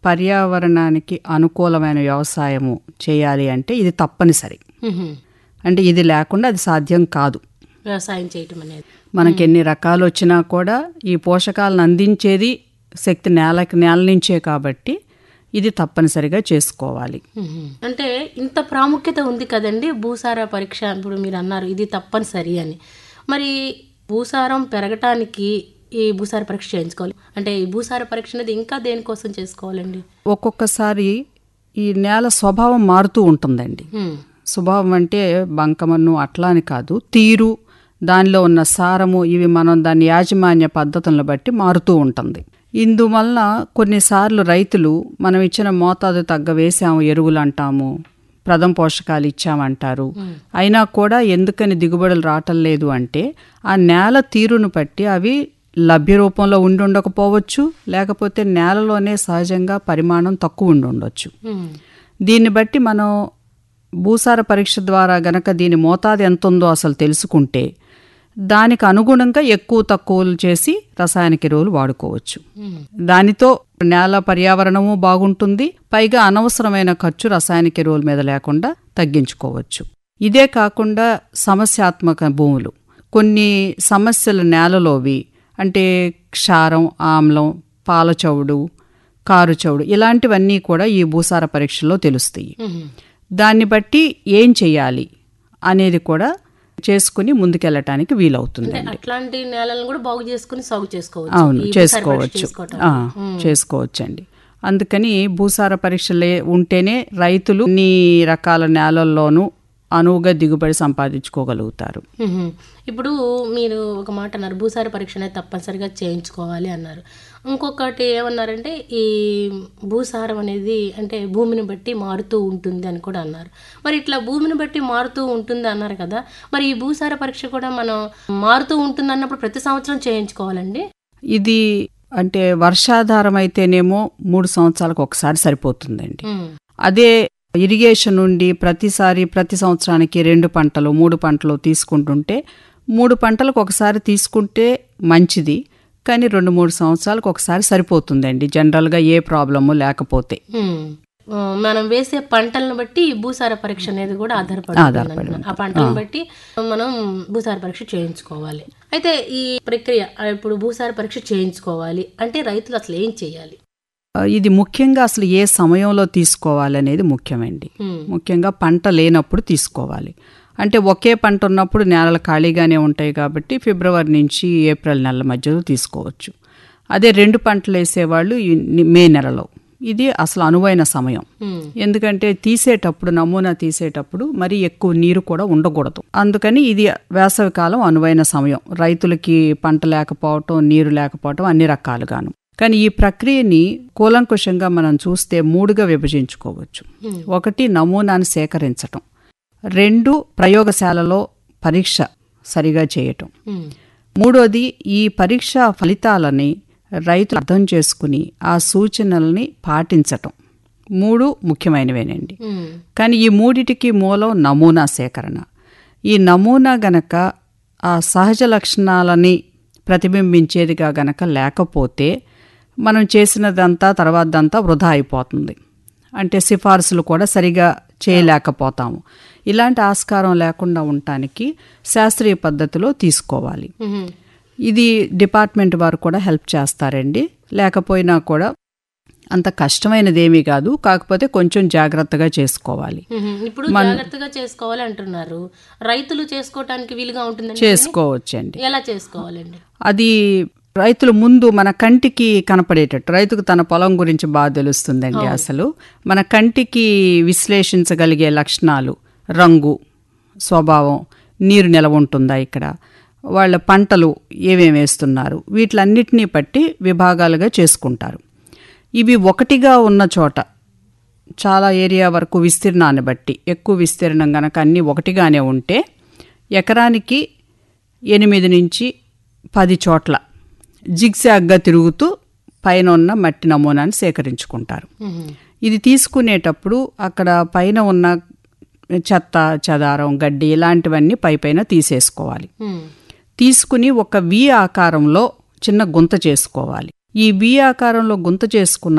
పర్యావరణానికి అనుకూలమైన వ్యవసాయము చేయాలి అంటే ఇది తప్పనిసరి మ్మ్. అంటే ఇది లేకుండా అది సాధ్యం కాదు వ్యవసాయం చేయటం అనేది మనకి ఎన్ని రకాలు వచ్చినా కూడా ఈ పోషకాలను అందించేది శక్తి నేలకి నేల నుంచే కాబట్టి ఇది తప్పనిసరిగా చేసుకోవాలి మ్మ్. అంటే ఇంత ప్రాముఖ్యత ఉంది కదండి భూసార పరీక్ష ఇప్పుడు మీరు అన్నారు ఇది తప్పనిసరి అని మరి భూసారం పెరగటానికి ఈ భూసార పరీక్ష చేయించుకోవాలి అంటే ఈ భూసార పరీక్ష అనేది ఇంకా దేనికోసం చేసుకోవాలండి ఒక్కొక్కసారి ఈ నేల స్వభావం మారుతూ ఉంటుందండి మ్మ్. స్వభావం అంటే బంకమన్ను అట్లా అని కాదు తీరు దానిలో ఉన్న సారము ఇవి మనం దాని యాజమాన్య పద్ధతులను బట్టి మారుతూ ఉంటుంది ఇందువలన కొన్నిసార్లు రైతులు మనం ఇచ్చిన మోతాదు తగ్గ వేసాము ఎరువులు అంటాము ప్రథమ పోషకాలు ఇచ్చామంటారు అయినా కూడా ఎందుకని దిగుబడులు రావటం లేదు అంటే ఆ నేల తీరును బట్టి అవి లభ్య రూపంలో ఉండి ఉండకపోవచ్చు లేకపోతే నేలలోనే సహజంగా పరిమాణం తక్కువ ఉండి ఉండొచ్చు మ్మ్. దీన్ని బట్టి మనం భూసార పరీక్ష ద్వారా గనక దీని మోతాదు ఎంత ఉందో అసలు తెలుసుకుంటే దానికి అనుగుణంగా ఎక్కువ తక్కువలు చేసి రసాయనిక ఎరువులు వాడుకోవచ్చు మ్మ్. దానితో నేల పర్యావరణము బాగుంటుంది పైగా అనవసరమైన ఖర్చు రసాయనిక ఎరువుల మీద లేకుండా తగ్గించుకోవచ్చు ఇదే కాకుండా సమస్యాత్మక భూములు కొన్ని సమస్యలు నేలలోవి అంటే క్షారం ఆమ్లం పాలచవుడు కారుచవుడు ఇలాంటివన్నీ కూడా ఈ భూసార పరీక్షలో తెలుస్తాయి మ్మ్. దాన్ని బట్టి ఏం చేయాలి అనేది కూడా చేసుకుని ముందుకెళ్ళటానికి వీలవుతుంది అంటే అట్లాంటి నేలలను కూడా బాగు చేసుకుని సాగు చేసుకోవచ్చు అవును ఈ భూసార పరీక్ష చేసుకోవచ్చు చేసుకోవటం. ఆ, చేసుకోవచ్చండి అందుకని భూసార పరీక్షలే ఉంటేనే రైతులు అన్ని రకాల నేలల్లోనూ అనువుగా దిగుబడి సంపాదించుకోగలుగుతారు మ్మ్. ఇప్పుడు మీరు ఒక మాట అన్నారు భూసార పరీక్ష అనేది తప్పనిసరిగా చేయించుకోవాలి అన్నారు ఇంకొకటి ఏమన్నారంటే ఈ భూసారం అనేది అంటే భూమిని బట్టి మారుతూ ఉంటుంది అని కూడా అన్నారు మరి ఇట్లా భూమిని బట్టి మారుతూ ఉంటుంది అన్నారు కదా మరి ఈ భూసార పరీక్ష కూడా మనం మారుతూ ఉంటుంది అన్నప్పుడు ప్రతి సంవత్సరం చేయించుకోవాలండి ఇది అంటే వర్షాధారం అయితేనేమో మూడు సంవత్సరాలకు ఒకసారి సరిపోతుందండి మ్మ్. అదే ఇరిగేషన్ నుండి ప్రతిసారి ప్రతి సంవత్సరానికి రెండు పంటలు మూడు పంటలు తీసుకుంటుంటే మూడు పంటలకు ఒకసారి తీసుకుంటే మంచిది కానీ రెండు మూడు సంవత్సరాలకు ఒకసారి సరిపోతుందండి జనరల్గా ఏ ప్రాబ్లము లేకపోతే మ్మ్. ఆ, మనం వేసే పంటలను బట్టి ఈ భూసార పరీక్ష అనేది కూడా ఆధారపడి ఉంటుంది. ఆ పంటలను బట్టి మనం భూసార పరీక్ష చేయించుకోవాలి అయితే ఈ ప్రక్రియ ఆ, ఇప్పుడు భూసార పరీక్ష చేయించుకోవాలి అంటే రైతులు అసలు ఏం చేయాలి ఆ, ఇది ముఖ్యంగా అసలు ఏ సమయంలో తీసుకోవాలనేది ముఖ్యమండి మ్మ్. ముఖ్యంగా పంట లేనప్పుడు తీసుకోవాలి అంటే ఒకే పంట ఉన్నప్పుడు నేలలు ఖాళీగానే ఉంటాయి కాబట్టి ఫిబ్రవరి నుంచి ఏప్రిల్ నెలల మధ్యలో తీసుకోవచ్చు అదే రెండు పంటలు వేసేవాళ్ళు ఈ ని- మే నెలలో ఇది అసలు అనువైన సమయం మ్మ్. ఎందుకంటే తీసేటప్పుడు నమూనా తీసేటప్పుడు మరి ఎక్కువ నీరు కూడా ఉండకూడదు అందుకని ఇది వేసవికాలం అనువైన సమయం రైతులకి పంట లేకపోవటం నీరు లేకపోవటం అన్ని రకాలుగాను కానీ ఈ ప్రక్రియని కూలంకుషంగా మనం చూస్తే మూడుగా విభజించుకోవచ్చు ఒకటి నమూనాను సేకరించటం రెండు ప్రయోగశాలలో పరీక్ష సరిగా చేయటం మ్మ్. మూడోది ఈ పరీక్ష ఫలితాలని రైతులు అర్థం చేసుకుని ఆ సూచనల్ని పాటించటం మూడు ముఖ్యమైనవేనండి మ్మ్. కానీ ఈ మూడిటికి మూలం నమూనా సేకరణ ఈ నమూనా గనక ఆ సహజ లక్షణాలని ప్రతిబింబించేదిగా గనక లేకపోతే మనం చేసినదంతా తర్వాతదంతా వృధా అయిపోతుంది అంటే సిఫార్సులు కూడా సరిగా చేయలేకపోతాము ఇలాంటి ఆస్కారం లేకుండా ఉండటానికి శాస్త్రీయ పద్ధతిలో తీసుకోవాలి మ్మ్. ఇది డిపార్ట్మెంట్ వారు కూడా హెల్ప్ చేస్తారండి లేకపోయినా కూడా అంత కష్టమైనదేమీ కాదు కాకపోతే కొంచెం జాగ్రత్తగా చేసుకోవాలి మ్మ్. ఇప్పుడు జాగ్రత్తగా చేసుకోవాలి అంటున్నారు రైతులు చేసుకోవటానికి వీలుగా ఉంటుందండి చేసుకోవచ్చండి ఎలా చేసుకోవాలండి అది రైతులు ముందు మన కంటికి కనపడేటట్టు రైతుకు తన పొలం గురించి బాగా తెలుస్తుందండి అసలు మన కంటికి విశ్లేషించగలిగే లక్షణాలు రంగు స్వభావం నీరు నిలవ ఉంటుందా ఇక్కడ వాళ్ళ పంటలు ఏమేమి వేస్తున్నారు వీటిలన్నిటినీ బట్టి విభాగాలుగా చేసుకుంటారు ఇవి ఒకటిగా ఉన్న చోట చాలా ఏరియా వరకు విస్తీర్ణాన్ని బట్టి ఎక్కువ విస్తీర్ణం గనక అన్నీ ఒకటిగానే ఉంటే ఎకరానికి ఎనిమిది నుంచి పది చోట్ల జిగ్జాగ్గా తిరుగుతూ పైన ఉన్న మట్టి నమూనాని సేకరించుకుంటారు మ్మ్. ఇది తీసుకునేటప్పుడు అక్కడ పైన ఉన్న చెత్త చెదారం గడ్డి ఇలాంటివన్నీ పై పైన తీసేసుకోవాలి మ్మ్. తీసుకుని ఒక వి ఆకారంలో చిన్న గుంత చేసుకోవాలి ఈ వి ఆకారంలో గుంత చేసుకున్న